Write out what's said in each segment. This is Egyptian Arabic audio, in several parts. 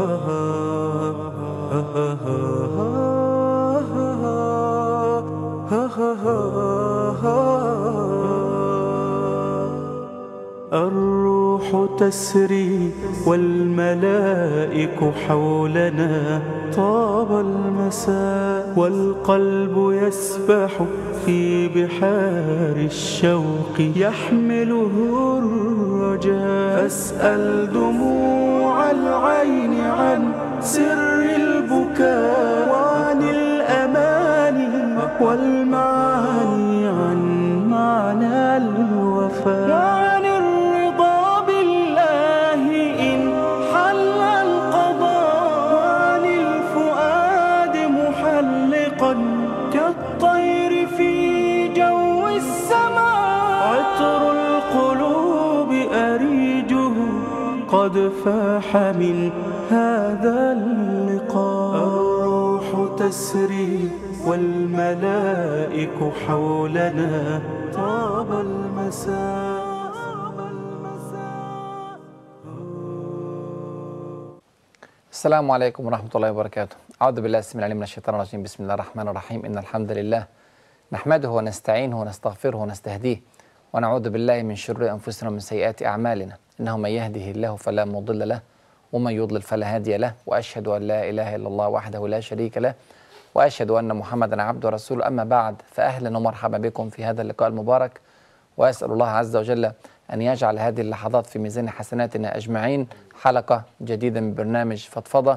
الروح تسري والملائك حولنا طاب المساء والقلب يسبح في بحار الشوق يحمله الرجاء فاسأل دموع العين عن سر البكاء وعن الأماني والمعاني عن معنى الوفاء وعن الرضا بالله إن حل القضاء وعن الفؤاد محلقا كالطير في جو السماء عطر القلوب أريجه قد فاح من هذا اللقاء الروح تسري والملائك حولنا طاب المساء السلام عليكم ورحمة الله وبركاته أعوذ بالله السميع العليم من الشيطان الرجيم بسم الله الرحمن الرحيم إن الحمد لله نحمده ونستعينه ونستغفره ونستهديه ونعوذ بالله من شرور أنفسنا ومن سيئات أعمالنا إنه من يهده الله فلا مضل له ومن يضلل فلا هادي له وأشهد أن لا إله إلا الله وحده لا شريك له وأشهد أن محمدا عبده ورسوله أما بعد فأهلا ومرحبا بكم في هذا اللقاء المبارك وأسأل الله عز وجل أن يجعل هذه اللحظات في ميزان حسناتنا أجمعين حلقة جديدة من برنامج فضفضة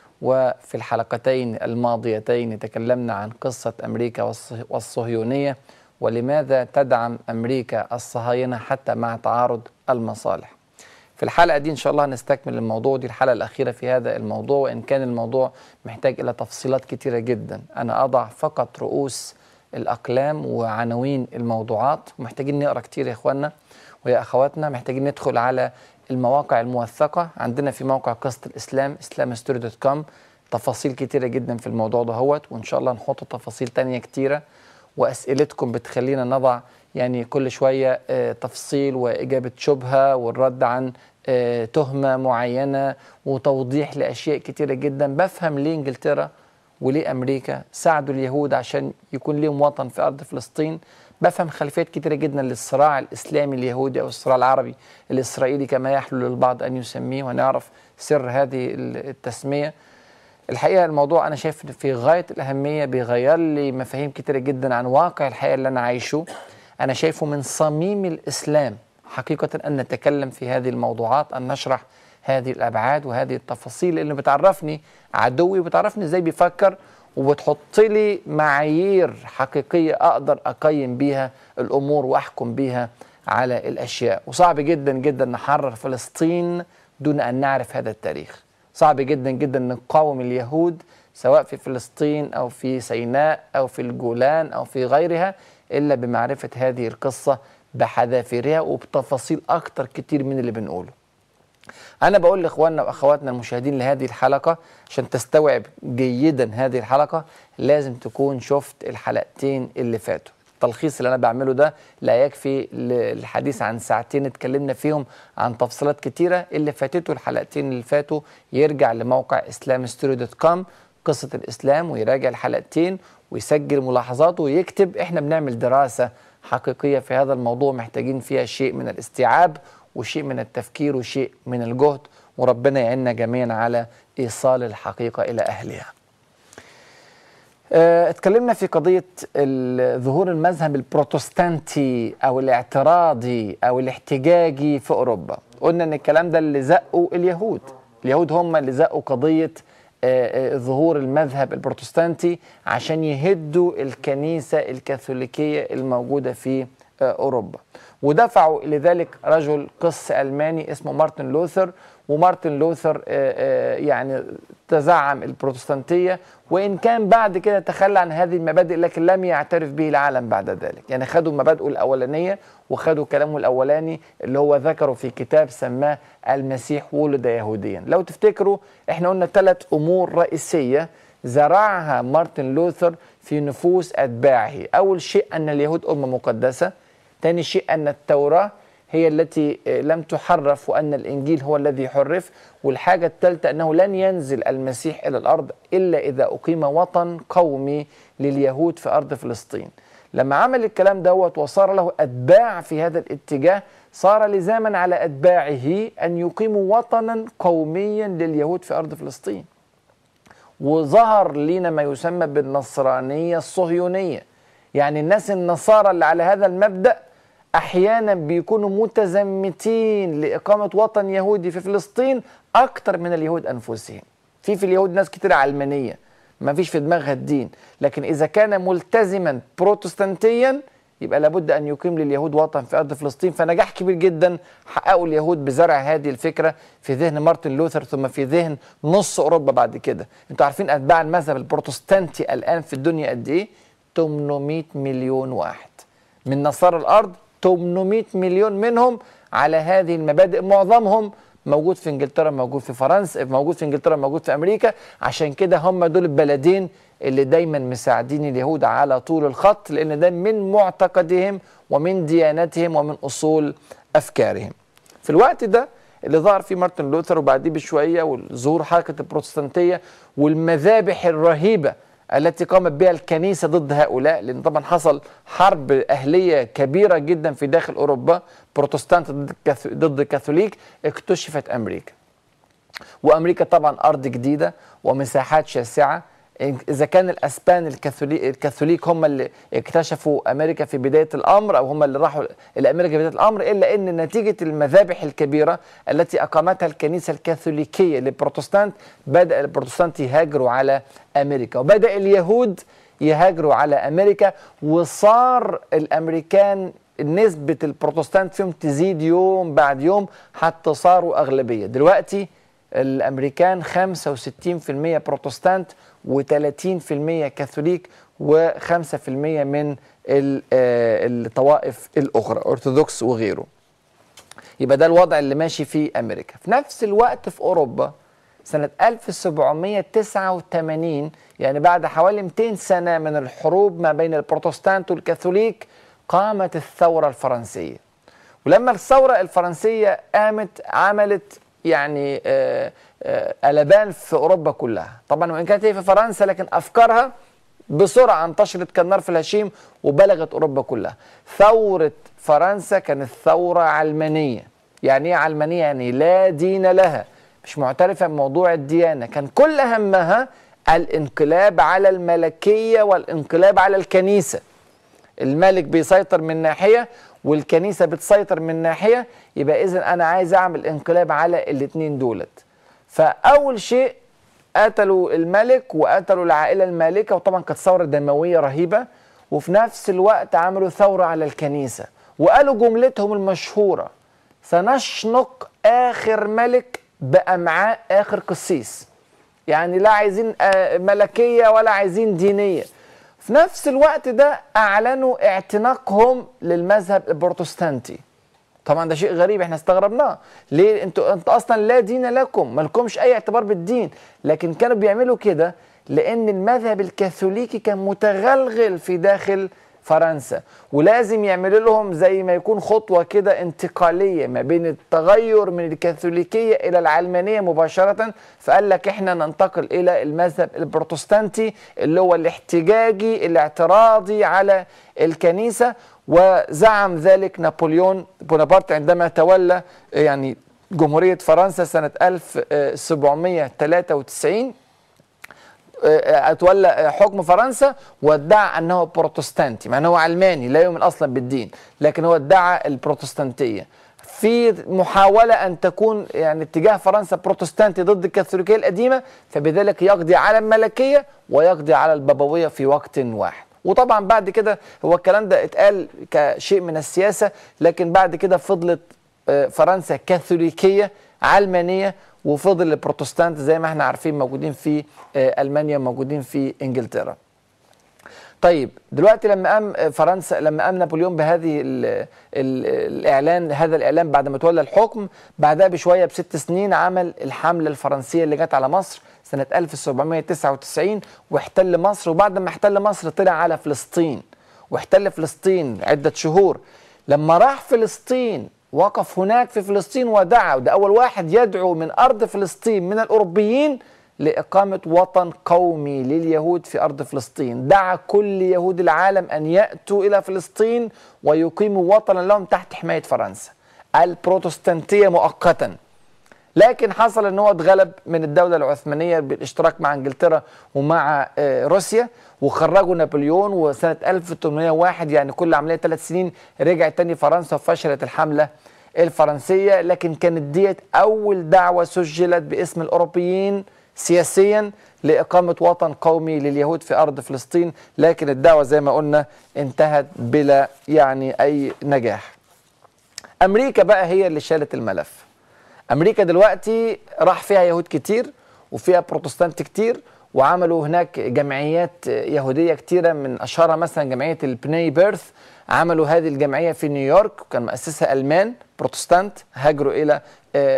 وفي الحلقتين الماضيتين تكلمنا عن قصة أمريكا والصه- والصهيونية ولماذا تدعم أمريكا الصهاينة حتى مع تعارض المصالح في الحلقة دي إن شاء الله نستكمل الموضوع دي الحلقة الأخيرة في هذا الموضوع وإن كان الموضوع محتاج إلى تفصيلات كتيرة جدا أنا أضع فقط رؤوس الأقلام وعناوين الموضوعات محتاجين نقرأ كتير يا إخواننا ويا أخواتنا محتاجين ندخل على المواقع الموثقة عندنا في موقع قصة الإسلام islamhistory.com تفاصيل كتيرة جدا في الموضوع دهوت وإن شاء الله نحط تفاصيل تانية كتيرة وأسئلتكم بتخلينا نضع يعني كل شوية آه، تفصيل وإجابة شبهة والرد عن آه، تهمة معينة وتوضيح لأشياء كتيرة جدا بفهم ليه إنجلترا وليه أمريكا ساعدوا اليهود عشان يكون ليهم وطن في أرض فلسطين بفهم خلفيات كتيرة جدا للصراع الإسلامي اليهودي أو الصراع العربي الإسرائيلي كما يحلو للبعض أن يسميه ونعرف سر هذه التسمية الحقيقه الموضوع انا شايف في غايه الاهميه بيغير لي مفاهيم كتيره جدا عن واقع الحياه اللي انا عايشه انا شايفه من صميم الاسلام حقيقه ان نتكلم في هذه الموضوعات ان نشرح هذه الابعاد وهذه التفاصيل اللي بتعرفني عدوي وبتعرفني ازاي بيفكر وبتحط لي معايير حقيقيه اقدر اقيم بيها الامور واحكم بيها على الاشياء وصعب جدا جدا نحرر فلسطين دون ان نعرف هذا التاريخ صعب جدا جدا نقاوم اليهود سواء في فلسطين او في سيناء او في الجولان او في غيرها الا بمعرفه هذه القصه بحذافيرها وبتفاصيل اكتر كتير من اللي بنقوله. انا بقول لاخواننا واخواتنا المشاهدين لهذه الحلقه عشان تستوعب جيدا هذه الحلقه لازم تكون شفت الحلقتين اللي فاتوا. التلخيص اللي انا بعمله ده لا يكفي للحديث عن ساعتين اتكلمنا فيهم عن تفصيلات كتيره اللي فاتته الحلقتين اللي فاتوا يرجع لموقع islamstory.com قصه الاسلام ويراجع الحلقتين ويسجل ملاحظاته ويكتب احنا بنعمل دراسه حقيقيه في هذا الموضوع محتاجين فيها شيء من الاستيعاب وشيء من التفكير وشيء من الجهد وربنا يعيننا جميعا على ايصال الحقيقه الى اهلها. آه، اتكلمنا في قضية ال- ظهور المذهب البروتستانتي أو الاعتراضي أو الاحتجاجي في أوروبا قلنا أن الكلام ده اللي زقوا اليهود اليهود هم اللي زقوا قضية آه، آه، ظهور المذهب البروتستانتي عشان يهدوا الكنيسة الكاثوليكية الموجودة في آه، أوروبا ودفعوا لذلك رجل قس ألماني اسمه مارتن لوثر ومارتن لوثر آه، آه، يعني تزعم البروتستانتية وإن كان بعد كده تخلى عن هذه المبادئ لكن لم يعترف به العالم بعد ذلك يعني خدوا مبادئه الأولانية وخدوا كلامه الأولاني اللي هو ذكره في كتاب سماه المسيح ولد يهوديا لو تفتكروا احنا قلنا ثلاث أمور رئيسية زرعها مارتن لوثر في نفوس أتباعه أول شيء أن اليهود أمة مقدسة تاني شيء أن التوراة هي التي آه، لم تحرف وأن الإنجيل هو الذي حرف والحاجة الثالثة أنه لن ينزل المسيح إلى الأرض إلا إذا أقيم وطن قومي لليهود في أرض فلسطين لما عمل الكلام دوت وصار له أتباع في هذا الاتجاه صار لزاما على أتباعه أن يقيموا وطنا قوميا لليهود في أرض فلسطين وظهر لنا ما يسمى بالنصرانية الصهيونية يعني الناس النصارى اللي على هذا المبدأ أحيانا بيكونوا متزمتين لإقامة وطن يهودي في فلسطين أكتر من اليهود أنفسهم في في اليهود ناس كتير علمانية ما فيش في دماغها الدين لكن إذا كان ملتزما بروتستانتيا يبقى لابد أن يقيم لليهود وطن في أرض فلسطين فنجاح كبير جدا حققوا اليهود بزرع هذه الفكرة في ذهن مارتن لوثر ثم في ذهن نص أوروبا بعد كده انتوا عارفين أتباع المذهب البروتستانتي الآن في الدنيا قد إيه 800 مليون واحد من نصارى الأرض 800 مليون منهم على هذه المبادئ معظمهم موجود في انجلترا موجود في فرنسا موجود في انجلترا موجود في امريكا عشان كده هم دول البلدين اللي دايما مساعدين اليهود على طول الخط لان ده من معتقدهم ومن ديانتهم ومن اصول افكارهم في الوقت ده اللي ظهر فيه مارتن لوثر وبعديه بشويه وظهور حركه البروتستانتيه والمذابح الرهيبه التي قامت بها الكنيسه ضد هؤلاء لان طبعا حصل حرب اهليه كبيره جدا في داخل اوروبا بروتستانت ضد الكاث- ضد الكاثوليك اكتشفت امريكا وامريكا طبعا ارض جديده ومساحات شاسعه اذا كان الاسبان الكاثوليك, الكاثوليك هم اللي اكتشفوا امريكا في بدايه الامر او هم اللي راحوا الى امريكا في بدايه الامر الا ان نتيجه المذابح الكبيره التي اقامتها الكنيسه الكاثوليكيه للبروتستانت بدا البروتستانت يهاجروا على امريكا وبدا اليهود يهاجروا على امريكا وصار الامريكان نسبه البروتستانت فيهم تزيد يوم بعد يوم حتى صاروا اغلبيه دلوقتي الامريكان 65% بروتستانت و30% كاثوليك و5% من ال- آه، الطوائف الاخرى ارثوذكس وغيره يبقى ده الوضع اللي ماشي في امريكا في نفس الوقت في اوروبا سنة 1789 يعني بعد حوالي 200 سنة من الحروب ما بين البروتستانت والكاثوليك قامت الثورة الفرنسية ولما الثورة الفرنسية قامت عملت يعني آه، آه، قلبان في أوروبا كلها طبعا وإن كانت هي في فرنسا لكن أفكارها بسرعة انتشرت كالنار في الهشيم وبلغت أوروبا كلها ثورة فرنسا كانت ثورة علمانية يعني ايه علمانية يعني لا دين لها مش معترفة بموضوع الديانة كان كل همها الانقلاب على الملكية والانقلاب على الكنيسة الملك بيسيطر من ناحيه والكنيسه بتسيطر من ناحيه يبقى اذا انا عايز اعمل انقلاب على الاثنين دولت فاول شيء قتلوا الملك وقتلوا العائله المالكه وطبعا كانت ثوره دمويه رهيبه وفي نفس الوقت عملوا ثوره على الكنيسه وقالوا جملتهم المشهوره سنشنق اخر ملك بامعاء اخر قسيس يعني لا عايزين آه، ملكيه ولا عايزين دينيه في نفس الوقت ده اعلنوا اعتناقهم للمذهب البروتستانتي طبعا ده شيء غريب احنا استغربناه ليه انتوا انت اصلا لا دين لكم مالكمش اي اعتبار بالدين لكن كانوا بيعملوا كده لان المذهب الكاثوليكي كان متغلغل في داخل فرنسا ولازم يعملوا لهم زي ما يكون خطوه كده انتقاليه ما بين التغير من الكاثوليكيه الى العلمانيه مباشره فقال لك احنا ننتقل الى المذهب البروتستانتي اللي هو الاحتجاجي الاعتراضي على الكنيسه وزعم ذلك نابليون بونابرت عندما تولى يعني جمهوريه فرنسا سنه 1793 اتولى حكم فرنسا وادعى انه بروتستانتي مع انه هو علماني لا يؤمن اصلا بالدين لكن هو ادعى البروتستانتيه في محاولة أن تكون يعني اتجاه فرنسا بروتستانتي ضد الكاثوليكية القديمة فبذلك يقضي على الملكية ويقضي على البابوية في وقت واحد وطبعا بعد كده هو الكلام ده اتقال كشيء من السياسة لكن بعد كده فضلت آه، فرنسا كاثوليكية علمانية وفضل البروتستانت زي ما احنا عارفين موجودين في آه، ألمانيا موجودين في إنجلترا طيب دلوقتي لما قام فرنسا لما قام نابليون بهذه ال ال الاعلان هذا الاعلان بعد ما تولى الحكم بعدها بشويه بست سنين عمل الحمله الفرنسيه اللي جت على مصر سنه 1799 واحتل مصر وبعد ما احتل مصر طلع على فلسطين واحتل فلسطين عده شهور لما راح فلسطين وقف هناك في فلسطين ودعا وده أول واحد يدعو من أرض فلسطين من الأوروبيين لإقامة وطن قومي لليهود في أرض فلسطين دعا كل يهود العالم أن يأتوا إلى فلسطين ويقيموا وطنا لهم تحت حماية فرنسا البروتستانتية مؤقتا لكن حصل ان هو اتغلب من الدوله العثمانيه بالاشتراك مع انجلترا ومع آه، روسيا وخرجوا نابليون وسنه 1801 يعني كل عمليه ثلاث سنين رجع تاني فرنسا وفشلت الحمله الفرنسيه لكن كانت ديت اول دعوه سجلت باسم الاوروبيين سياسيا لاقامه وطن قومي لليهود في ارض فلسطين لكن الدعوه زي ما قلنا انتهت بلا يعني اي نجاح. امريكا بقى هي اللي شالت الملف. امريكا دلوقتي راح فيها يهود كتير وفيها بروتستانت كتير وعملوا هناك جمعيات يهوديه كتيره من اشهرها مثلا جمعيه البني بيرث عملوا هذه الجمعيه في نيويورك كان مؤسسها المان بروتستانت هاجروا الى آه،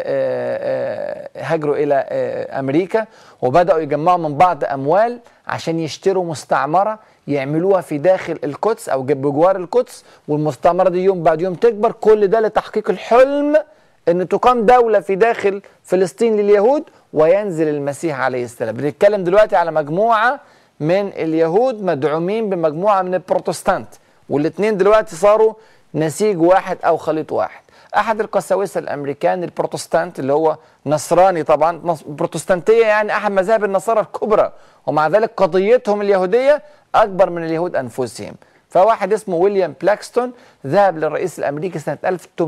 آه، آه، هاجروا الى آه، امريكا وبداوا يجمعوا من بعض اموال عشان يشتروا مستعمره يعملوها في داخل القدس او بجوار القدس والمستعمره دي يوم بعد يوم تكبر كل ده لتحقيق الحلم ان تقام دوله في داخل فلسطين لليهود وينزل المسيح عليه السلام بنتكلم دلوقتي على مجموعه من اليهود مدعومين بمجموعه من البروتستانت والاثنين دلوقتي صاروا نسيج واحد او خليط واحد احد القساوسه الامريكان البروتستانت اللي هو نصراني طبعا نص- بروتستانتيه يعني احد مذاهب النصارى الكبرى ومع ذلك قضيتهم اليهوديه اكبر من اليهود انفسهم فواحد اسمه ويليام بلاكستون ذهب للرئيس الامريكي سنه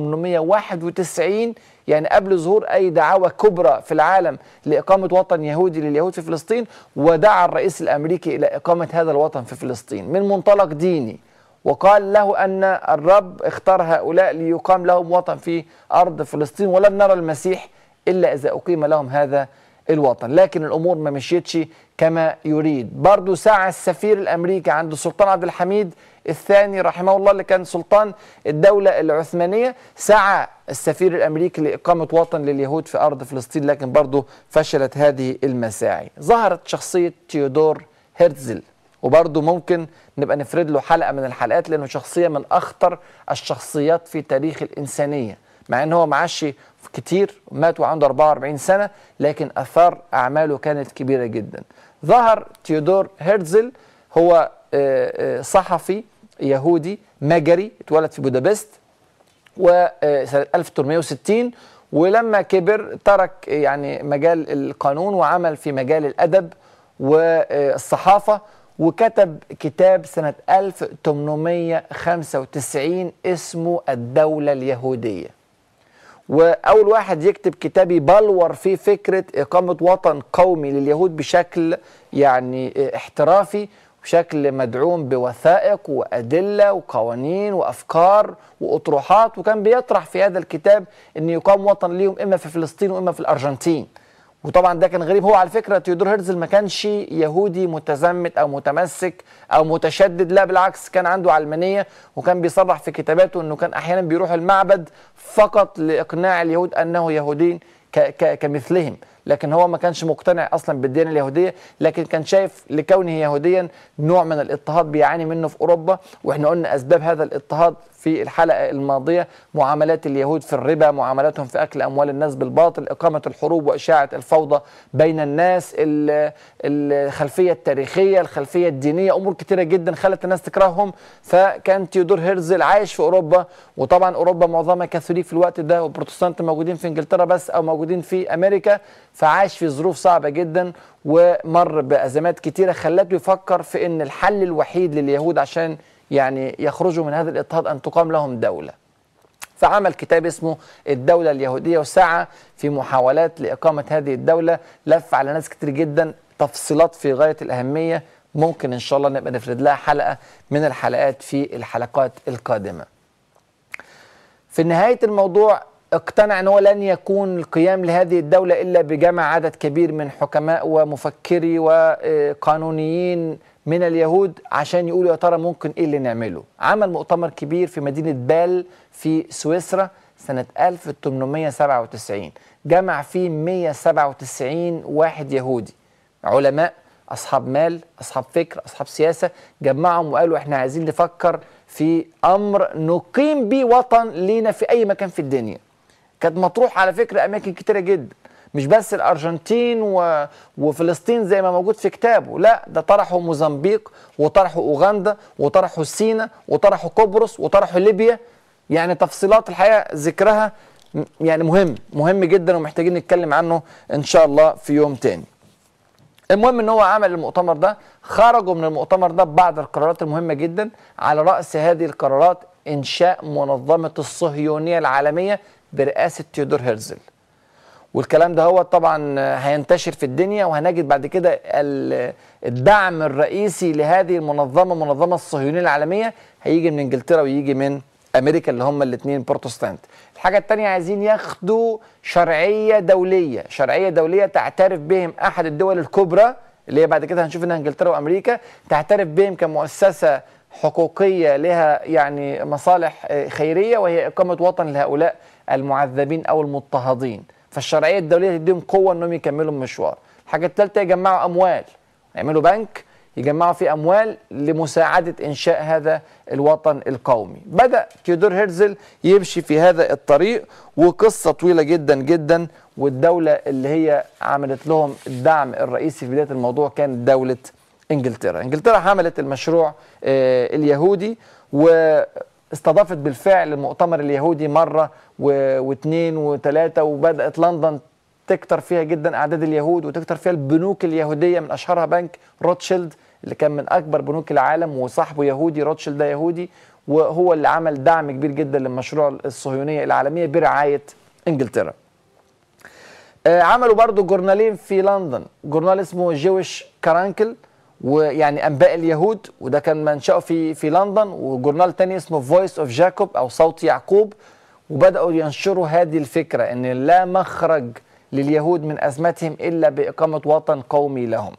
1891 يعني قبل ظهور اي دعاوى كبرى في العالم لاقامه وطن يهودي لليهود في فلسطين ودعا الرئيس الامريكي الى اقامه هذا الوطن في فلسطين من منطلق ديني وقال له ان الرب اختار هؤلاء ليقام لهم وطن في ارض فلسطين ولم نرى المسيح الا اذا اقيم لهم هذا الوطن لكن الامور ما مشيتش كما يريد برضو سعى السفير الامريكي عند السلطان عبد الحميد الثاني رحمه الله اللي كان سلطان الدولة العثمانية سعى السفير الامريكي لاقامة وطن لليهود في ارض فلسطين لكن برضو فشلت هذه المساعي ظهرت شخصية تيودور هيرتزل وبرضه ممكن نبقى نفرد له حلقه من الحلقات لانه شخصيه من اخطر الشخصيات في تاريخ الانسانيه مع ان هو معاش كتير مات وعنده 44 سنه لكن اثار اعماله كانت كبيره جدا ظهر تيودور هيرتزل هو آه، آه، صحفي يهودي مجري اتولد في بودابست وسنة 1860 ولما كبر ترك يعني مجال القانون وعمل في مجال الأدب والصحافة وكتب كتاب سنة 1895 اسمه الدولة اليهودية واول واحد يكتب كتاب يبلور فيه فكره اقامه وطن قومي لليهود بشكل يعني احترافي بشكل مدعوم بوثائق وادله وقوانين وافكار واطروحات وكان بيطرح في هذا الكتاب ان يقام وطن ليهم اما في فلسطين واما في الارجنتين وطبعا ده كان غريب هو على فكره تيودور هيرزل ما كانش يهودي متزمت او متمسك او متشدد لا بالعكس كان عنده علمانيه وكان بيصرح في كتاباته انه كان احيانا بيروح المعبد فقط لاقناع اليهود انه يهودين ك ك كمثلهم لكن هو ما كانش مقتنع اصلا بالديانه اليهوديه لكن كان شايف لكونه يهوديا نوع من الاضطهاد بيعاني منه في اوروبا واحنا قلنا اسباب هذا الاضطهاد في الحلقه الماضيه معاملات اليهود في الربا معاملاتهم في اكل اموال الناس بالباطل اقامه الحروب واشاعه الفوضى بين الناس ال- الخلفيه التاريخيه الخلفيه الدينيه امور كتيره جدا خلت الناس تكرههم فكان تيودور هيرزل عايش في اوروبا وطبعا اوروبا معظمها كاثوليك في الوقت ده وبروتستانت موجودين في انجلترا بس او موجودين في امريكا فعاش في ظروف صعبه جدا ومر بازمات كتيره خلته يفكر في ان الحل الوحيد لليهود عشان يعني يخرجوا من هذا الاضطهاد ان تقام لهم دوله فعمل كتاب اسمه الدولة اليهودية وسعى في محاولات لإقامة هذه الدولة لف على ناس كتير جدا تفصيلات في غاية الأهمية ممكن إن شاء الله نبقى نفرد لها حلقة من الحلقات في الحلقات القادمة في نهاية الموضوع اقتنع ان هو لن يكون القيام لهذه الدولة الا بجمع عدد كبير من حكماء ومفكري وقانونيين من اليهود عشان يقولوا يا ترى ممكن ايه اللي نعمله عمل مؤتمر كبير في مدينة بال في سويسرا سنة 1897 جمع فيه 197 واحد يهودي علماء اصحاب مال اصحاب فكر اصحاب سياسه جمعهم وقالوا احنا عايزين نفكر في امر نقيم بيه وطن لينا في اي مكان في الدنيا كانت مطروح على فكره اماكن كتيره جدا مش بس الارجنتين و... وفلسطين زي ما موجود في كتابه لا ده طرحوا موزمبيق وطرحوا اوغندا وطرحوا سينا وطرحوا قبرص وطرحوا ليبيا يعني تفصيلات الحقيقه ذكرها م- يعني مهم مهم جدا ومحتاجين نتكلم عنه ان شاء الله في يوم تاني المهم ان هو عمل المؤتمر ده خرجوا من المؤتمر ده ببعض القرارات المهمه جدا على راس هذه القرارات انشاء منظمه الصهيونيه العالميه برئاسه تيودور هيرزل والكلام ده هو طبعا هينتشر في الدنيا وهنجد بعد كده ال- الدعم الرئيسي لهذه المنظمه منظمه الصهيونيه العالميه هيجي من انجلترا ويجي من امريكا اللي هم الاثنين بروتستانت الحاجه الثانيه عايزين ياخدوا شرعيه دوليه شرعيه دوليه تعترف بهم احد الدول الكبرى اللي هي بعد كده هنشوف انها انجلترا وامريكا تعترف بهم كمؤسسه حقوقيه لها يعني مصالح آه، خيريه وهي اقامه وطن لهؤلاء المعذبين او المضطهدين فالشرعيه الدوليه تديهم قوه انهم يكملوا المشوار الحاجه الثالثه يجمعوا اموال يعملوا بنك يجمعوا فيه اموال لمساعده انشاء هذا الوطن القومي بدا تيودور هيرزل يمشي في هذا الطريق وقصه طويله جدا جدا والدوله اللي هي عملت لهم الدعم الرئيسي في بدايه الموضوع كانت دوله انجلترا انجلترا حملت المشروع آه، اليهودي واستضافت بالفعل المؤتمر اليهودي مره و- واثنين وثلاثه وبدات لندن تكتر فيها جدا اعداد اليهود وتكتر فيها البنوك اليهوديه من اشهرها بنك روتشيلد اللي كان من اكبر بنوك العالم وصاحبه يهودي روتشيلد ده يهودي وهو اللي عمل دعم كبير جدا للمشروع الصهيونيه العالميه برعايه انجلترا. آه، عملوا برضو جورنالين في لندن جورنال اسمه جويش كرانكل ويعني انباء اليهود وده كان منشأه في في لندن وجورنال تاني اسمه فويس اوف جاكوب او صوت يعقوب وبداوا ينشروا هذه الفكره ان لا مخرج لليهود من ازمتهم الا باقامه وطن قومي لهم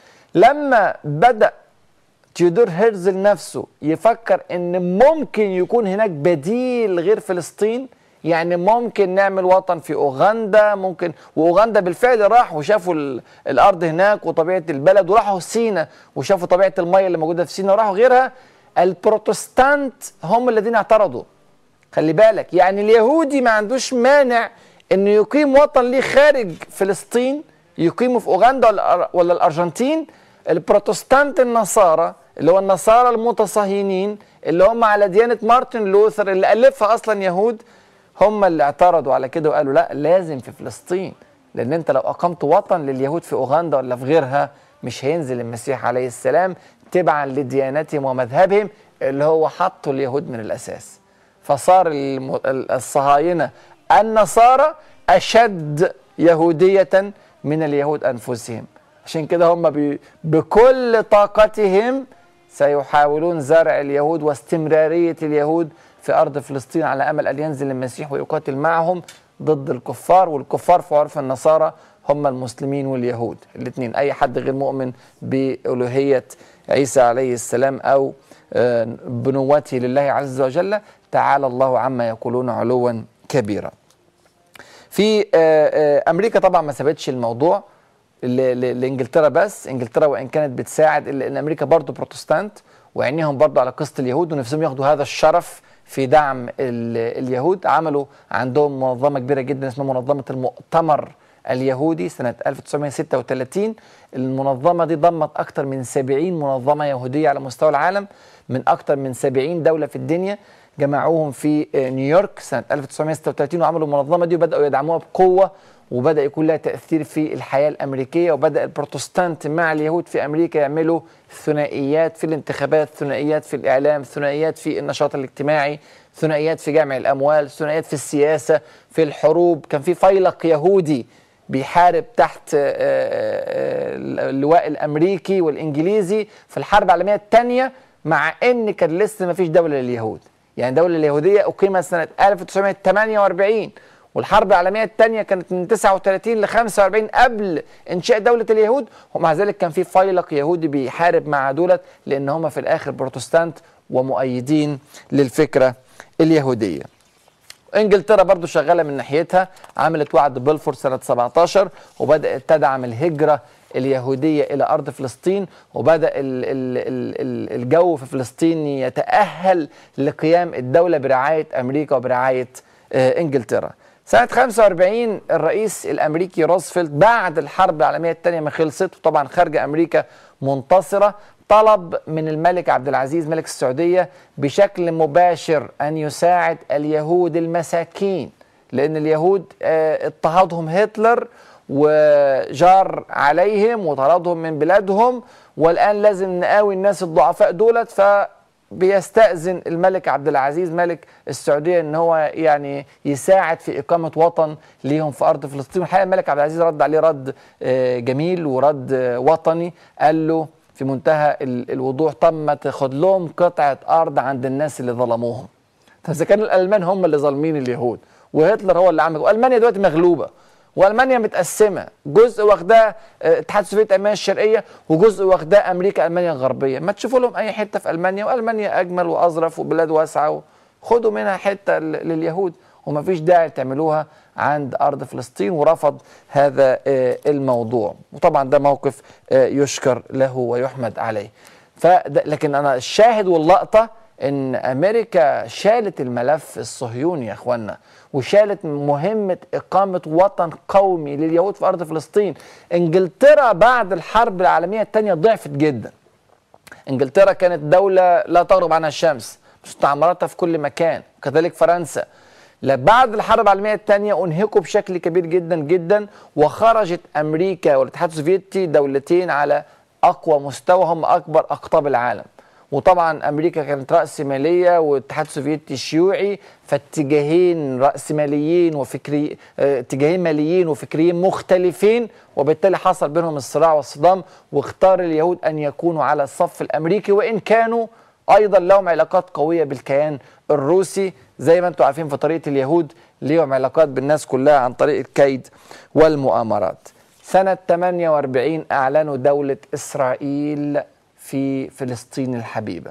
لما بدا تيودور هيرزل نفسه يفكر ان ممكن يكون هناك بديل غير فلسطين يعني ممكن نعمل وطن في اوغندا ممكن واوغندا بالفعل راح وشافوا ال- الارض هناك وطبيعه البلد وراحوا سينا وشافوا طبيعه الميه اللي موجوده في سينا وراحوا غيرها البروتستانت هم الذين اعترضوا خلي بالك يعني اليهودي ما عندوش مانع انه يقيم وطن ليه خارج فلسطين يقيمه في اوغندا ولا ولا الارجنتين البروتستانت النصارى اللي هو النصارى المتصهينين اللي هم على ديانه مارتن لوثر اللي الفها اصلا يهود هم اللي اعترضوا على كده وقالوا لا لازم في فلسطين لان انت لو اقمت وطن لليهود في اوغندا ولا في غيرها مش هينزل المسيح عليه السلام تبعا لديانتهم ومذهبهم اللي هو حطوا اليهود من الاساس فصار الم- ال- الصهاينه النصارى اشد يهوديه من اليهود انفسهم عشان كده هم بي بكل طاقتهم سيحاولون زرع اليهود واستمراريه اليهود في ارض فلسطين على امل ان ينزل المسيح ويقاتل معهم ضد الكفار والكفار في عرف النصارى هم المسلمين واليهود الاثنين اي حد غير مؤمن بالوهيه عيسى عليه السلام او آه، بنوته لله عز وجل تعالى الله عما يقولون علوا كبيرا في آه، آه، امريكا طبعا ما سابتش الموضوع ل- ل- لانجلترا بس انجلترا وان كانت بتساعد الا ان امريكا برضه بروتستانت وعينيهم برضه على قصه اليهود ونفسهم ياخدوا هذا الشرف في دعم ال- اليهود عملوا عندهم منظمه كبيره جدا اسمها منظمه المؤتمر اليهودي سنه 1936 المنظمه دي ضمت اكثر من 70 منظمه يهوديه على مستوى العالم من اكثر من 70 دوله في الدنيا جمعوهم في آه، نيويورك سنه 1936 وعملوا المنظمه دي وبداوا يدعموها بقوه وبدا يكون لها تاثير في الحياه الامريكيه وبدا البروتستانت مع اليهود في امريكا يعملوا ثنائيات في الانتخابات ثنائيات في الاعلام ثنائيات في النشاط الاجتماعي ثنائيات في جمع الاموال ثنائيات في السياسه في الحروب كان في فيلق يهودي بيحارب تحت آه، آه، آه، اللواء الامريكي والانجليزي في الحرب العالميه الثانيه مع ان كان لسه ما فيش دوله لليهود يعني الدوله اليهوديه اقيمت سنه 1948 والحرب العالميه الثانيه كانت من 39 ل 45 قبل انشاء دوله اليهود ومع ذلك كان في فيلق يهودي بيحارب مع دولت لان هم في الاخر بروتستانت ومؤيدين للفكره اليهوديه انجلترا برضو شغاله من ناحيتها عملت وعد بلفور سنه 17 وبدات تدعم الهجره اليهودية إلى أرض فلسطين وبدأ ال- ال- ال- ال- الجو في فلسطين يتأهل لقيام الدولة برعاية أمريكا وبرعاية آه، إنجلترا سنة 45 الرئيس الأمريكي روزفلت بعد الحرب العالمية الثانية ما خلصت وطبعا خارج أمريكا منتصرة طلب من الملك عبد العزيز ملك السعودية بشكل مباشر أن يساعد اليهود المساكين لأن اليهود آه، اضطهدهم هتلر وجار عليهم وطردهم من بلادهم والآن لازم نقاوي الناس الضعفاء دولت فبيستأذن الملك عبد العزيز ملك السعودية ان هو يعني يساعد في إقامة وطن ليهم في أرض فلسطين الحقيقة الملك عبد العزيز رد عليه رد آه، جميل ورد آه، وطني قال له في منتهى ال- الوضوح طب ما تاخد لهم قطعة أرض عند الناس اللي ظلموهم طب إذا كان الألمان هم اللي ظالمين اليهود وهتلر هو اللي عمل وألمانيا دلوقتي مغلوبة والمانيا متقسمه جزء واخداه آه، الاتحاد السوفيتي المانيا الشرقيه وجزء واخداه امريكا المانيا الغربيه ما تشوفوا لهم اي حته في المانيا والمانيا اجمل واظرف وبلاد واسعه خدوا منها حته ل- لليهود وما فيش داعي تعملوها عند ارض فلسطين ورفض هذا آه، الموضوع وطبعا ده موقف آه، يشكر له ويحمد عليه فده لكن انا الشاهد واللقطه ان امريكا شالت الملف الصهيوني يا اخوانا وشالت مهمه اقامه وطن قومي لليهود في ارض فلسطين انجلترا بعد الحرب العالميه الثانيه ضعفت جدا انجلترا كانت دوله لا تغرب عنها الشمس مستعمراتها في كل مكان وكذلك فرنسا لا بعد الحرب العالميه الثانيه انهكوا بشكل كبير جدا جدا وخرجت امريكا والاتحاد السوفيتي دولتين على اقوى مستوى هم اكبر اقطاب العالم وطبعا امريكا كانت راسماليه والاتحاد السوفيتي شيوعي فاتجاهين راسماليين وفكري اه، اتجاهين ماليين وفكريين مختلفين وبالتالي حصل بينهم الصراع والصدام واختار اليهود ان يكونوا على الصف الامريكي وان كانوا ايضا لهم علاقات قويه بالكيان الروسي زي ما انتم عارفين في طريقه اليهود ليهم علاقات بالناس كلها عن طريق الكيد والمؤامرات سنه 48 اعلنوا دوله اسرائيل في فلسطين الحبيبه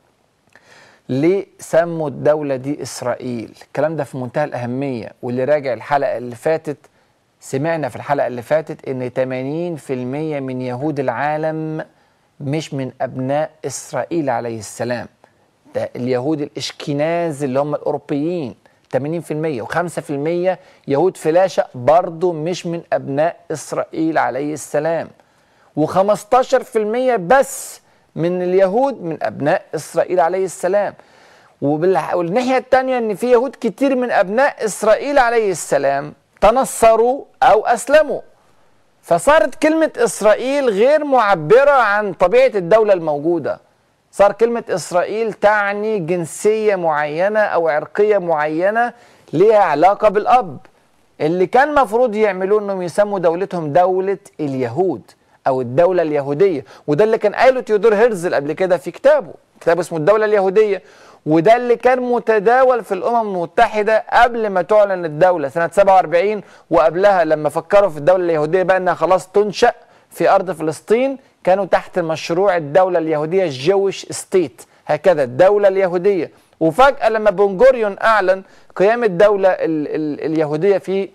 ليه سموا الدولة دي إسرائيل الكلام ده في منتهى الأهمية واللي راجع الحلقة اللي فاتت سمعنا في الحلقة اللي فاتت إن 80% من يهود العالم مش من أبناء إسرائيل عليه السلام ده اليهود الإشكناز اللي هم الأوروبيين 80% و5% يهود فلاشة برضو مش من أبناء إسرائيل عليه السلام و15% بس من اليهود من ابناء اسرائيل عليه السلام وبالح... والناحيه الثانيه ان في يهود كتير من ابناء اسرائيل عليه السلام تنصروا او اسلموا فصارت كلمه اسرائيل غير معبره عن طبيعه الدوله الموجوده صار كلمه اسرائيل تعني جنسيه معينه او عرقيه معينه ليها علاقه بالاب اللي كان مفروض يعملوه انهم يسموا دولتهم دوله اليهود او الدوله اليهوديه وده اللي كان قايله تيودور هيرزل قبل كده في كتابه كتاب اسمه الدوله اليهوديه وده اللي كان متداول في الامم المتحده قبل ما تعلن الدوله سنه 47 وقبلها لما فكروا في الدوله اليهوديه بقى انها خلاص تنشا في ارض فلسطين كانوا تحت مشروع الدوله اليهوديه الجويش ستيت هكذا الدوله اليهوديه وفجاه لما بن جوريون اعلن قيام الدوله ال ال اليهوديه في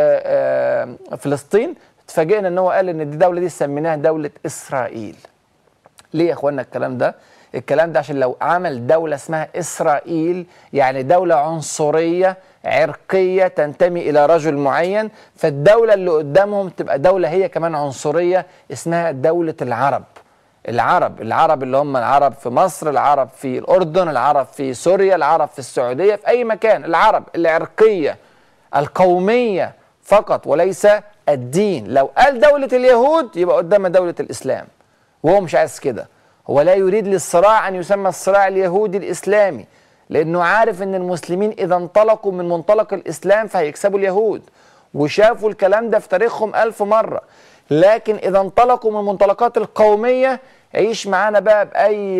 آه، آه، فلسطين اتفاجئنا ان هو قال ان دي دوله دي سميناها دوله اسرائيل ليه يا اخوانا الكلام ده الكلام ده عشان لو عمل دولة اسمها إسرائيل يعني دولة عنصرية عرقية تنتمي إلى رجل معين فالدولة اللي قدامهم تبقى دولة هي كمان عنصرية اسمها دولة العرب العرب العرب اللي هم العرب في مصر العرب في الأردن العرب في سوريا العرب في السعودية في أي مكان العرب العرقية القومية فقط وليس الدين لو قال دولة اليهود يبقى قدامها دولة الإسلام وهو مش عايز كده هو لا يريد للصراع أن يسمى الصراع اليهودي الإسلامي لأنه عارف أن المسلمين إذا انطلقوا من منطلق الإسلام فهيكسبوا اليهود وشافوا الكلام ده في تاريخهم ألف مرة لكن إذا انطلقوا من منطلقات القومية عيش معانا بقى بأي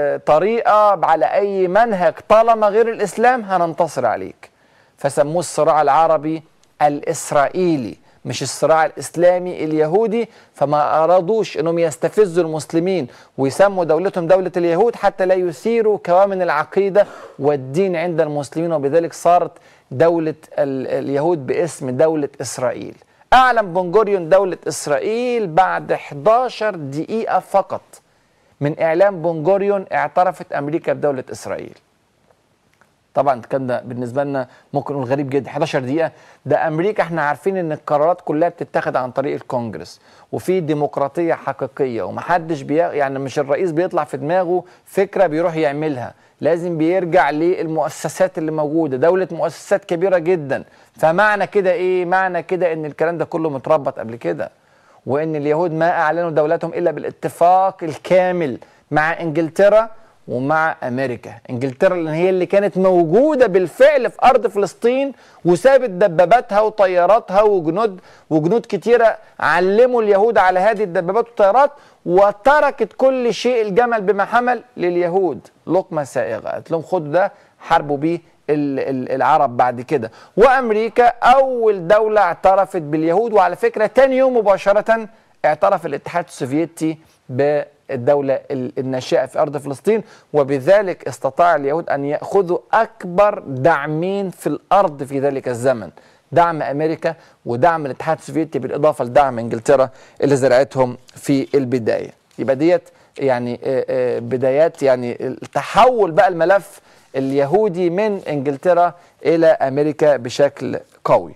طريقة على أي منهج طالما غير الإسلام هننتصر عليك فسموه الصراع العربي الإسرائيلي مش الصراع الإسلامي اليهودي فما أرادوش أنهم يستفزوا المسلمين ويسموا دولتهم دولة اليهود حتى لا يثيروا كوامن العقيدة والدين عند المسلمين وبذلك صارت دولة ال- اليهود باسم دولة إسرائيل أعلن بن جوريون دولة إسرائيل بعد 11 دقيقة فقط من إعلان بن جوريون اعترفت أمريكا بدولة إسرائيل طبعا كان ده بالنسبه لنا ممكن نقول غريب جدا 11 دقيقه ده امريكا احنا عارفين ان القرارات كلها بتتاخد عن طريق الكونجرس وفي ديمقراطيه حقيقيه ومحدش بي يعني مش الرئيس بيطلع في دماغه فكره بيروح يعملها لازم بيرجع للمؤسسات اللي موجوده دوله مؤسسات كبيره جدا فمعنى كده ايه معنى كده ان الكلام ده كله متربط قبل كده وان اليهود ما اعلنوا دولتهم الا بالاتفاق الكامل مع انجلترا ومع امريكا انجلترا اللي هي اللي كانت موجوده بالفعل في ارض فلسطين وسابت دباباتها وطياراتها وجنود وجنود كتيره علموا اليهود على هذه الدبابات والطيارات وتركت كل شيء الجمل بما حمل لليهود لقمه سائغه قالت لهم خدوا ده حاربوا بيه ال- ال- العرب بعد كده وامريكا اول دوله اعترفت باليهود وعلى فكره تاني يوم مباشره اعترف الاتحاد السوفيتي بالدولة ال- الناشئة في أرض فلسطين وبذلك استطاع اليهود أن يأخذوا أكبر دعمين في الأرض في ذلك الزمن دعم أمريكا ودعم الاتحاد السوفيتي بالإضافة لدعم إنجلترا اللي زرعتهم في البداية يبقى ديت يعني آه، آه، بدايات يعني التحول بقى الملف اليهودي من إنجلترا إلى أمريكا بشكل قوي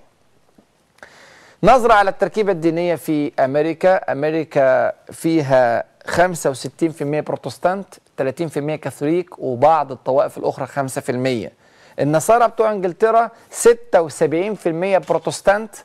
نظرة على التركيبة الدينية في أمريكا أمريكا فيها 65% بروتستانت 30% كاثوليك وبعض الطوائف الأخرى 5% النصارى بتوع إنجلترا 76% بروتستانت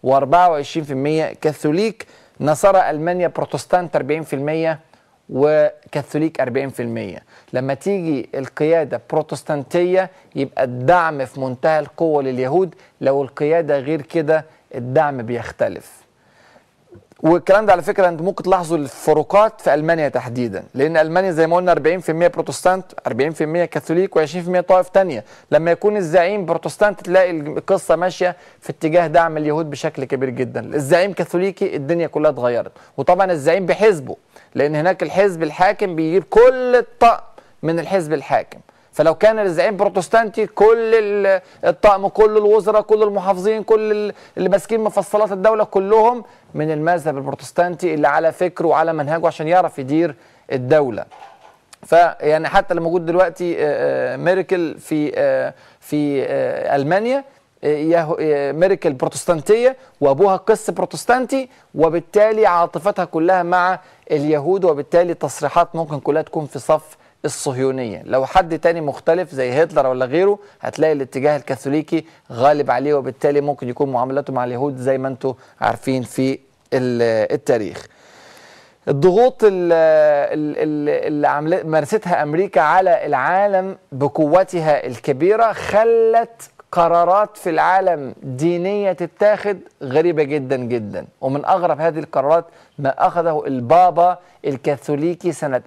و24% كاثوليك نصارى ألمانيا بروتستانت 40% وكاثوليك 40% لما تيجي القيادة بروتستانتية يبقى الدعم في منتهى القوة لليهود لو القيادة غير كده الدعم بيختلف والكلام ده على فكره انتم ممكن تلاحظوا الفروقات في المانيا تحديدا لان المانيا زي ما قلنا 40% بروتستانت 40% كاثوليك و20% طائف تانية لما يكون الزعيم بروتستانت تلاقي القصه ماشيه في اتجاه دعم اليهود بشكل كبير جدا الزعيم كاثوليكي الدنيا كلها اتغيرت وطبعا الزعيم بحزبه لان هناك الحزب الحاكم بيجيب كل الطقم من الحزب الحاكم فلو كان الزعيم بروتستانتي كل ال- الطقم كل الوزراء كل المحافظين كل ال- اللي ماسكين مفصلات الدوله كلهم من المذهب البروتستانتي اللي على فكره وعلى منهجه عشان يعرف يدير الدوله فيعني حتى اللي موجود دلوقتي آه، آه، ميركل في آه، في آه، المانيا آه، يهو- آه، ميركل بروتستانتيه وابوها قس بروتستانتي وبالتالي عاطفتها كلها مع اليهود وبالتالي تصريحات ممكن كلها تكون في صف الصهيونيه لو حد تاني مختلف زي هتلر ولا غيره هتلاقي الاتجاه الكاثوليكي غالب عليه وبالتالي ممكن يكون معاملاته مع اليهود زي ما انتم عارفين في ال- التاريخ الضغوط ال- ال- ال- اللي عمل- مارستها امريكا على العالم بقوتها الكبيره خلت قرارات في العالم دينيه تتاخد غريبه جدا جدا ومن اغرب هذه القرارات ما اخذه البابا الكاثوليكي سنه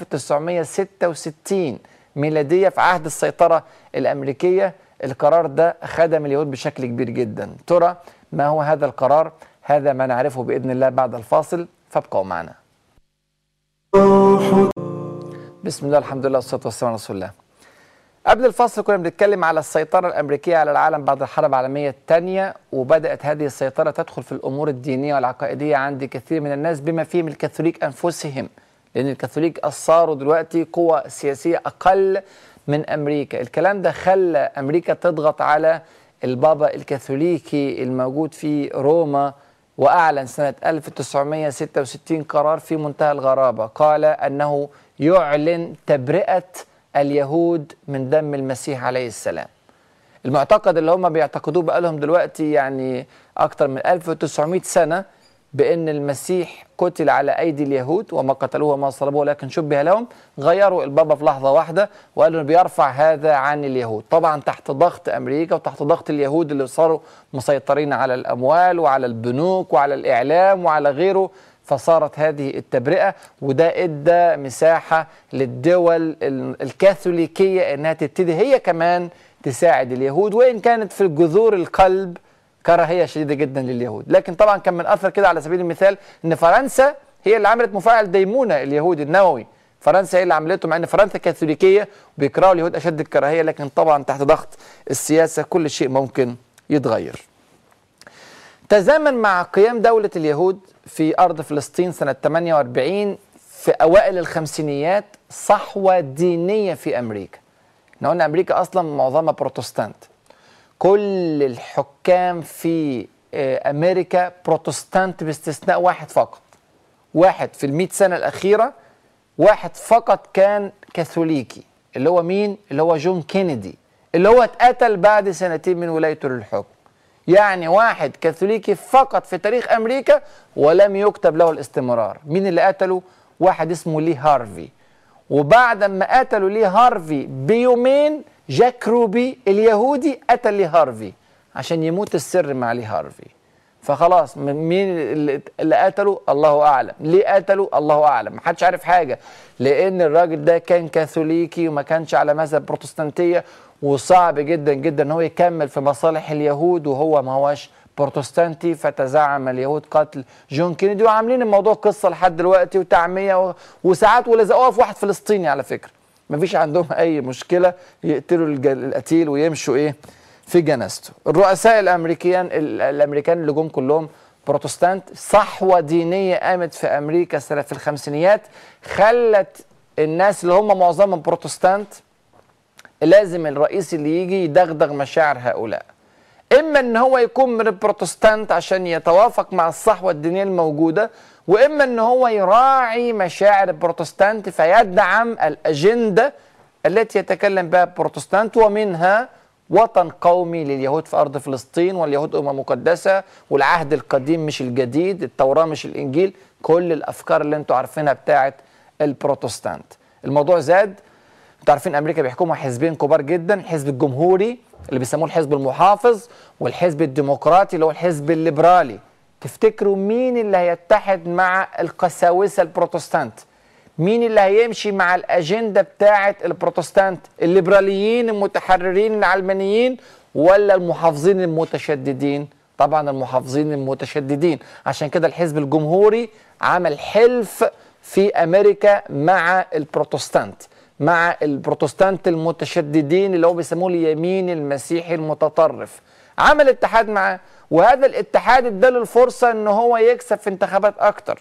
1966 ميلاديه في عهد السيطره الامريكيه القرار ده خدم اليهود بشكل كبير جدا ترى ما هو هذا القرار هذا ما نعرفه باذن الله بعد الفاصل فابقوا معنا بسم الله الحمد لله والصلاه والسلام على رسول الله قبل الفصل كنا بنتكلم على السيطرة الأمريكية على العالم بعد الحرب العالمية الثانية وبدأت هذه السيطرة تدخل في الأمور الدينية والعقائدية عند كثير من الناس بما فيهم الكاثوليك أنفسهم لأن الكاثوليك صاروا دلوقتي قوة سياسية أقل من أمريكا الكلام ده خلى أمريكا تضغط على البابا الكاثوليكي الموجود في روما وأعلن سنة 1966 قرار في منتهى الغرابة قال أنه يعلن تبرئة اليهود من دم المسيح عليه السلام المعتقد اللي هم بيعتقدوه بقالهم دلوقتي يعني أكتر من 1900 سنة بأن المسيح قتل على أيدي اليهود وما قتلوه وما صلبوه ولكن شبه لهم غيروا البابا في لحظة واحدة وقالوا إنه بيرفع هذا عن اليهود طبعا تحت ضغط أمريكا وتحت ضغط اليهود اللي صاروا مسيطرين على الأموال وعلى البنوك وعلى الإعلام وعلى غيره فصارت هذه التبرئة وده ادى مساحة للدول ال- الكاثوليكية انها تبتدي هي كمان تساعد اليهود وان كانت في جذور القلب كراهية شديدة جدا لليهود لكن طبعا كان من اثر كده على سبيل المثال ان فرنسا هي اللي عملت مفاعل ديمونة اليهودي النووي فرنسا هي اللي عملته مع ان فرنسا كاثوليكية وبيكرهوا اليهود اشد الكراهية لكن طبعا تحت ضغط السياسة كل شيء ممكن يتغير تزامن مع قيام دولة اليهود في أرض فلسطين سنة 48 في أوائل الخمسينيات صحوة دينية في أمريكا احنا قلنا أمريكا أصلا معظمها بروتستانت كل الحكام في آه، أمريكا بروتستانت باستثناء واحد فقط واحد في المئة سنة الأخيرة واحد فقط كان كاثوليكي اللي هو مين؟ اللي هو جون كينيدي اللي هو اتقتل بعد سنتين من ولايته للحكم يعني واحد كاثوليكي فقط في تاريخ أمريكا ولم يكتب له الاستمرار مين اللي قتله؟ واحد اسمه لي هارفي وبعد ما قتلوا لي هارفي بيومين جاك روبي اليهودي قتل لي هارفي عشان يموت السر مع لي هارفي فخلاص م- مين اللي اللي قتله الله اعلم ليه قتله الله اعلم محدش عارف حاجه لان الراجل ده كان كاثوليكي وما كانش على مذهب بروتستانتيه وصعب جدا جدا ان هو يكمل في مصالح اليهود وهو ما هوش بروتستانتي فتزعم اليهود قتل جون كينيدي وعاملين الموضوع قصه لحد دلوقتي وتعميه و... وساعات ولزقوها في واحد فلسطيني على فكره مفيش عندهم اي مشكله يقتلوا الج- القتيل ويمشوا ايه في جنازته الرؤساء الامريكان ال- الامريكان اللي جم كلهم بروتستانت صحوه دينيه قامت في امريكا سنه في الخمسينيات خلت الناس اللي هم معظمهم بروتستانت لازم الرئيس اللي يجي يدغدغ مشاعر هؤلاء اما ان هو يكون من البروتستانت عشان يتوافق مع الصحوه الدينيه الموجوده واما ان هو يراعي مشاعر البروتستانت فيدعم الاجنده التي يتكلم بها البروتستانت ومنها وطن قومي لليهود في ارض فلسطين واليهود امه مقدسه والعهد القديم مش الجديد التوراه مش الانجيل كل الافكار اللي انتوا عارفينها بتاعت البروتستانت الموضوع زاد انتوا عارفين امريكا بيحكمها حزبين كبار جدا الحزب الجمهوري اللي بيسموه الحزب المحافظ والحزب الديمقراطي اللي هو الحزب الليبرالي تفتكروا مين اللي هيتحد مع القساوسه البروتستانت مين اللي هيمشي مع الاجنده بتاعه البروتستانت الليبراليين المتحررين العلمانيين ولا المحافظين المتشددين طبعا المحافظين المتشددين عشان كده الحزب الجمهوري عمل حلف في امريكا مع البروتستانت مع البروتستانت المتشددين اللي هو بيسموه اليمين المسيحي المتطرف عمل اتحاد معاه وهذا الاتحاد اداله الفرصه ان هو يكسب في انتخابات اكتر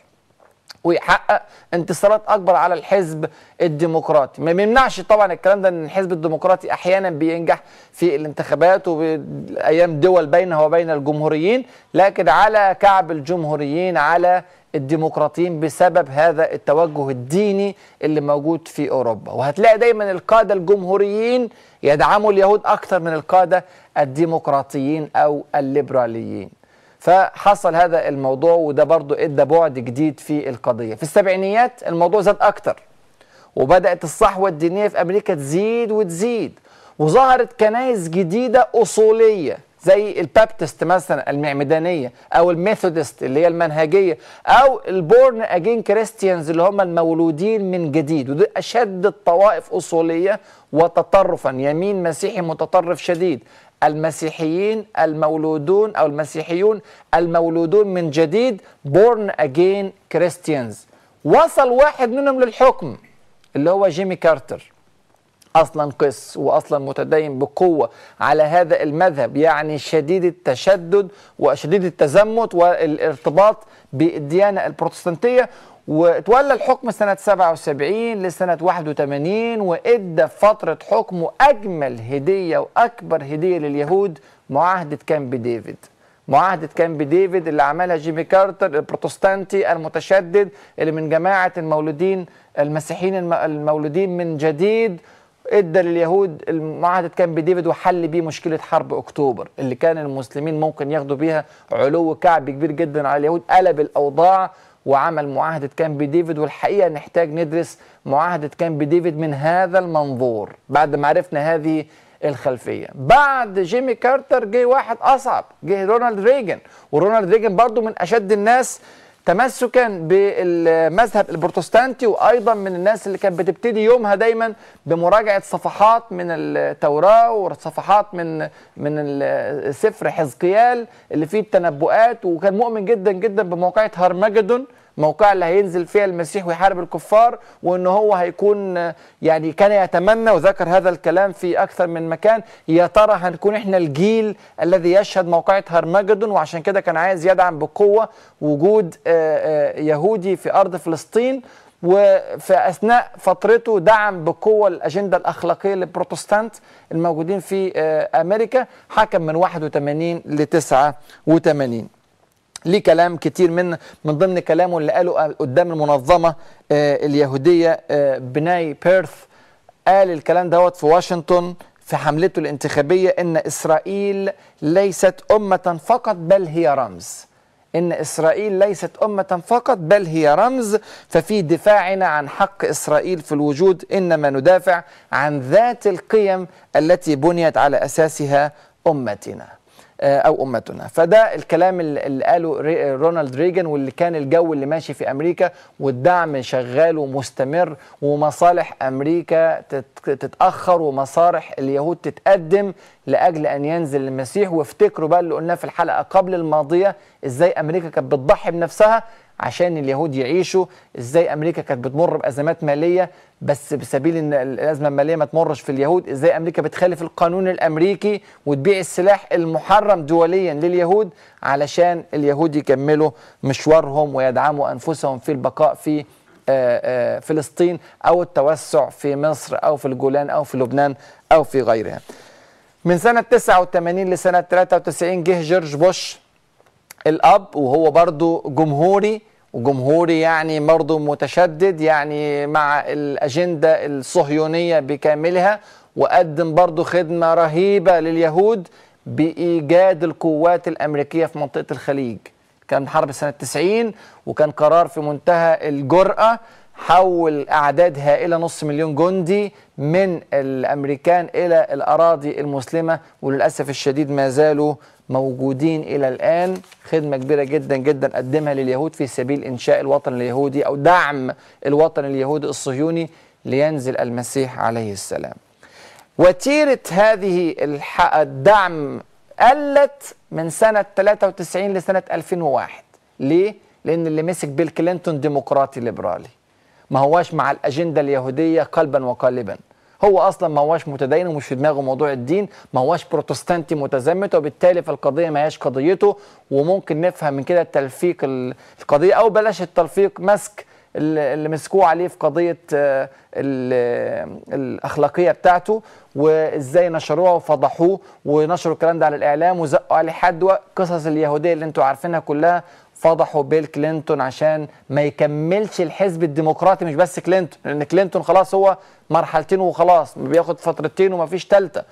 ويحقق انتصارات اكبر على الحزب الديمقراطي ما بيمنعش طبعا الكلام ده ان الحزب الديمقراطي احيانا بينجح في الانتخابات وايام دول بينه وبين الجمهوريين لكن على كعب الجمهوريين على الديمقراطيين بسبب هذا التوجه الديني اللي موجود في اوروبا وهتلاقي دايما القاده الجمهوريين يدعموا اليهود اكثر من القاده الديمقراطيين او الليبراليين فحصل هذا الموضوع وده برضو ادى بعد جديد في القضيه في السبعينيات الموضوع زاد اكتر وبدات الصحوه الدينيه في امريكا تزيد وتزيد وظهرت كنائس جديده اصوليه زي البابتست مثلا المعمدانيه او الميثودست اللي هي المنهجيه او البورن اجين كريستيانز اللي هم المولودين من جديد ودي اشد الطوائف اصوليه وتطرفا يمين مسيحي متطرف شديد المسيحيين المولودون او المسيحيون المولودون من جديد بورن اجين كريستيانز وصل واحد منهم للحكم اللي هو جيمي كارتر اصلا قس واصلا متدين بقوه على هذا المذهب يعني شديد التشدد وشديد التزمت والارتباط بالديانه البروتستانتيه وتولى الحكم سنة 77 لسنة 81 وادى فترة حكمه أجمل هدية وأكبر هدية لليهود معاهدة كامب ديفيد معاهدة كامب ديفيد اللي عملها جيمي كارتر البروتستانتي المتشدد اللي من جماعة المولودين المسيحيين الم- المولودين من جديد ادى لليهود معاهدة كامب ديفيد وحل بيه مشكلة حرب اكتوبر اللي كان المسلمين ممكن ياخدوا بيها علو كعبي كبير جدا على اليهود قلب الاوضاع وعمل معاهدة كامب ديفيد والحقيقة نحتاج ندرس معاهدة كامب ديفيد من هذا المنظور بعد ما عرفنا هذه الخلفية بعد جيمي كارتر جه واحد أصعب جه رونالد ريجن ورونالد ريجن برضو من أشد الناس تمسكا بالمذهب البروتستانتي وايضا من الناس اللي كانت بتبتدي يومها دايما بمراجعه صفحات من التوراه وصفحات من من سفر حزقيال اللي فيه التنبؤات وكان مؤمن جدا جدا بموقعه هرمجدون موقع اللي هينزل فيها المسيح ويحارب الكفار وان هو هيكون آه، يعني كان يتمنى وذكر هذا الكلام في اكثر من مكان يا ترى هنكون احنا الجيل الذي يشهد موقعة هرمجدون وعشان كده كان عايز يدعم بقوه وجود آه، آه، يهودي في ارض فلسطين وفي اثناء فترته دعم بقوه الاجنده الاخلاقيه للبروتستانت الموجودين في آه، امريكا حكم من 81 ل 89 ليه كلام كتير من من ضمن كلامه اللي قاله قدام المنظمه آه، اليهوديه آه، بناي بيرث قال الكلام دوت في واشنطن في حملته الانتخابيه ان اسرائيل ليست امه فقط بل هي رمز ان اسرائيل ليست امه فقط بل هي رمز ففي دفاعنا عن حق اسرائيل في الوجود انما ندافع عن ذات القيم التي بنيت على اساسها امتنا آه، او امتنا فده الكلام اللي اللي قاله ري- رونالد ريجن واللي كان الجو اللي ماشي في امريكا والدعم شغال ومستمر ومصالح امريكا تت- تتاخر ومصالح اليهود تتقدم لاجل ان ينزل المسيح وافتكروا بقى اللي قلناه في الحلقه قبل الماضيه ازاي امريكا كانت بتضحي بنفسها عشان اليهود يعيشوا ازاي امريكا كانت بتمر بازمات ماليه بس بسبيل ان الازمه الماليه ما تمرش في اليهود ازاي امريكا بتخالف القانون الامريكي وتبيع السلاح المحرم دوليا لليهود علشان اليهود يكملوا مشوارهم ويدعموا انفسهم في البقاء في آه، آه، فلسطين او التوسع في مصر او في الجولان او في لبنان او في غيرها من سنه 89 لسنه 93 جه جورج بوش الاب وهو برضو جمهوري وجمهوري يعني برضو متشدد يعني مع الأجندة الصهيونية بكاملها وقدم برضو خدمة رهيبة لليهود بإيجاد القوات الأمريكية في منطقة الخليج كان حرب سنة 90 وكان قرار في منتهى الجرأة حول أعداد هائلة نص مليون جندي من الأمريكان إلى الأراضي المسلمة وللأسف الشديد ما زالوا موجودين إلى الآن خدمة كبيرة جدا جدا قدمها لليهود في سبيل إنشاء الوطن اليهودي أو دعم الوطن اليهودي الصهيوني لينزل المسيح عليه السلام وتيرة هذه الح- الدعم قلت من سنة 93 لسنة 2001 ليه؟ لأن اللي مسك بيل كلينتون ديمقراطي ليبرالي ما هواش مع الأجندة اليهودية قلبا وقالبا هو أصلا ما هواش متدين ومش في دماغه موضوع الدين ما هواش بروتستانتي متزمت وبالتالي فالقضية ما هياش قضيته وممكن نفهم من كده تلفيق ال- القضية أو بلاش التلفيق مسك اللي اللي مسكوه عليه في قضية آه، ال- الأخلاقية بتاعته وإزاي نشروها وفضحوه ونشروا الكلام ده على الإعلام وزقوا عليه حدوى قصص اليهودية اللي انتوا عارفينها كلها فضحوا بيل كلينتون عشان ما يكملش الحزب الديمقراطي مش بس كلينتون لأن كلينتون خلاص هو مرحلتين وخلاص بياخد فترتين ومفيش تالتة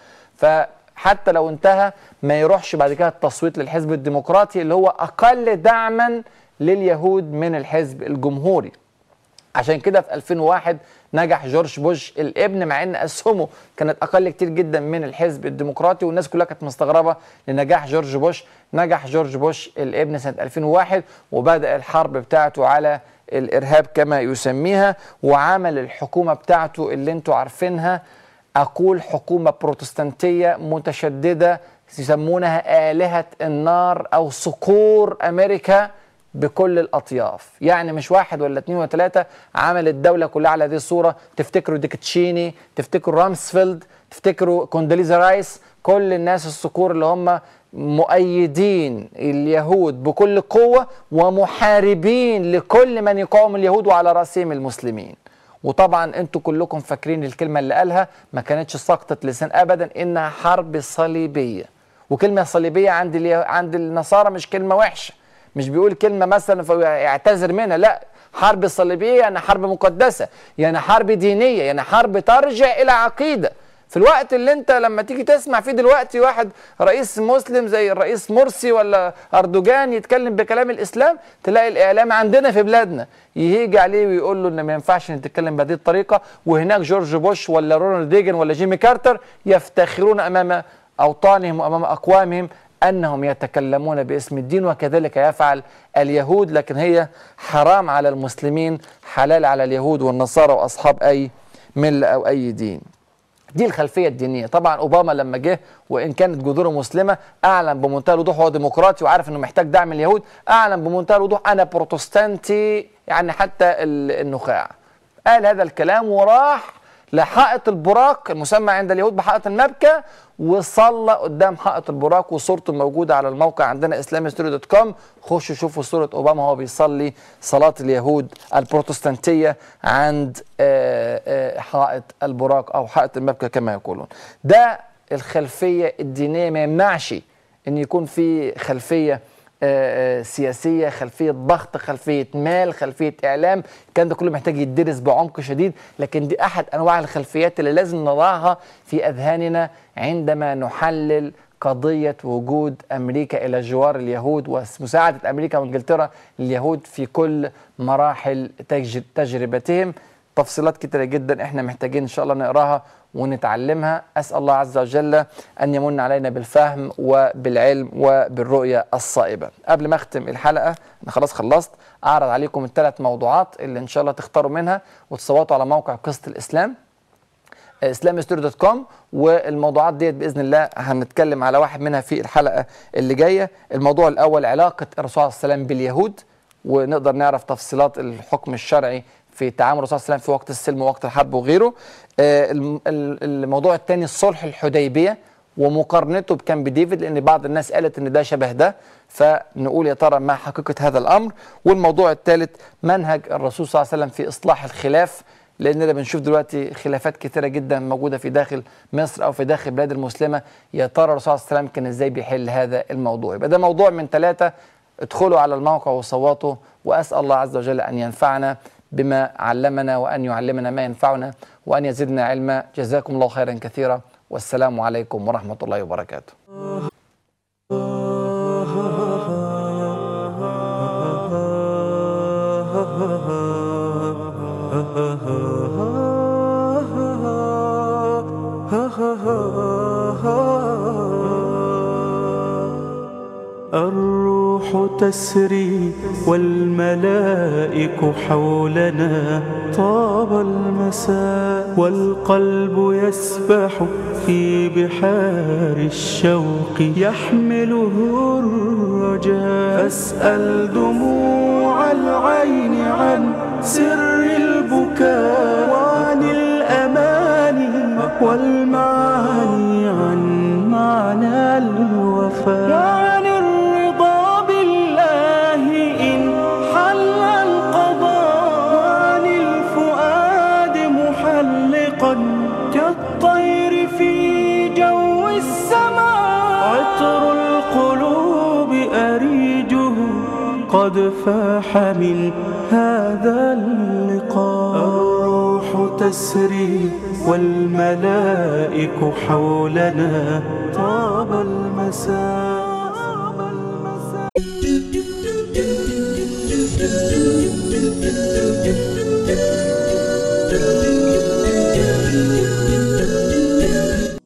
فحتى لو انتهى ما يروحش بعد كده التصويت للحزب الديمقراطي اللي هو أقل دعما لليهود من الحزب الجمهوري عشان كده في 2001 نجح جورج بوش الابن مع ان اسهمه كانت اقل كتير جدا من الحزب الديمقراطي والناس كلها كانت مستغربه لنجاح جورج بوش نجح جورج بوش الابن سنه 2001 وبدا الحرب بتاعته على الارهاب كما يسميها وعمل الحكومه بتاعته اللي انتوا عارفينها اقول حكومه بروتستانتيه متشدده يسمونها الهه النار او صقور امريكا بكل الاطياف يعني مش واحد ولا اتنين ولا تلاته عمل الدوله كلها على هذه الصوره تفتكروا ديك تشيني تفتكروا رامسفيلد تفتكروا كوندوليزا رايس كل الناس الصقور اللي هم مؤيدين اليهود بكل قوه ومحاربين لكل من يقاوم اليهود وعلى راسهم المسلمين وطبعا انتوا كلكم فاكرين الكلمه اللي قالها ما كانتش سقطه لسان ابدا انها حرب صليبيه وكلمه صليبيه عند اليه- عند النصارى مش كلمه وحشه مش بيقول كلمه مثلا فيعتذر منها لا حرب صليبيه يعني حرب مقدسه يعني حرب دينيه يعني حرب ترجع الى عقيده في الوقت اللي انت لما تيجي تسمع فيه دلوقتي واحد رئيس مسلم زي الرئيس مرسي ولا اردوغان يتكلم بكلام الاسلام تلاقي الاعلام عندنا في بلادنا يهيجي عليه ويقول له ان ما ينفعش ان تتكلم بهذه الطريقه وهناك جورج بوش ولا رونالد ريجن ولا جيمي كارتر يفتخرون امام اوطانهم وامام اقوامهم انهم يتكلمون باسم الدين وكذلك يفعل اليهود لكن هي حرام على المسلمين حلال على اليهود والنصارى واصحاب اي مله او اي دين دي الخلفيه الدينيه طبعا اوباما لما جه وان كانت جذوره مسلمه اعلن بمنتهى الوضوح هو ديمقراطي وعارف انه محتاج دعم اليهود اعلن بمنتهى الوضوح انا بروتستانتي يعني حتى ال- النخاع قال هذا الكلام وراح لحائط البراق المسمى عند اليهود بحائط المبكى وصلى قدام حائط البراق وصورته موجوده على الموقع عندنا اسلامي ستوري دوت كوم خشوا شوفوا صوره اوباما وهو بيصلي صلاه اليهود البروتستانتيه عند آه، آه، حائط البراق او حائط المبكى كما يقولون ده الخلفيه الدينيه ما يمنعش ان يكون في خلفيه آه، آه، سياسيه خلفيه ضغط خلفيه مال خلفيه اعلام الكلام ده كله محتاج يدرس بعمق شديد لكن دي احد انواع الخلفيات اللي لازم نضعها في اذهاننا عندما نحلل قضيه وجود امريكا الى جوار اليهود ومساعده امريكا وانجلترا لليهود في كل مراحل تجر- تجربتهم تفصيلات كتيرة جدا احنا محتاجين ان شاء الله نقراها ونتعلمها اسال الله عز وجل ان يمن علينا بالفهم وبالعلم وبالرؤيه الصائبه قبل ما اختم الحلقه انا خلاص خلصت اعرض عليكم الثلاث موضوعات اللي ان شاء الله تختاروا منها وتصوتوا على موقع قصه الاسلام اسلام ستوري دوت كوم والموضوعات ديت باذن الله هنتكلم على واحد منها في الحلقه اللي جايه الموضوع الاول علاقه الرسول عليه السلام باليهود ونقدر نعرف تفصيلات الحكم الشرعي في تعامل الرسول صلى الله عليه وسلم في وقت السلم ووقت الحرب وغيره آه، الم- ال- الموضوع الثاني الصلح الحديبيه ومقارنته بكامب ديفيد لان بعض الناس قالت ان ده شبه ده فنقول يا ترى ما حقيقه هذا الامر والموضوع الثالث منهج الرسول صلى الله عليه وسلم في اصلاح الخلاف لاننا بنشوف دلوقتي خلافات كثيره جدا موجوده في داخل مصر او في داخل البلاد المسلمه يا ترى الرسول صلى الله عليه وسلم كان ازاي بيحل هذا الموضوع يبقى ده موضوع من ثلاثه ادخلوا على الموقع وصوتوا واسال الله عز وجل ان ينفعنا بما علمنا وان يعلمنا ما ينفعنا وان يزدنا علما جزاكم الله خيرا كثيرا والسلام عليكم ورحمه الله وبركاته الروح تسري والملائك حولنا طاب المساء والقلب يسبح في بحار الشوق يحمله الرجاء فاسأل دموع العين عن سر البكاء وعن الأماني والمعاني عن معنى الوفاء وعن الرضا بالله إن حل القضاء وعن الفؤاد محلقا كالطير في جو السماء عطر القلوب أريجه قد فاح من هذا اللقاء الروح تسري والملائك حولنا طاب المساء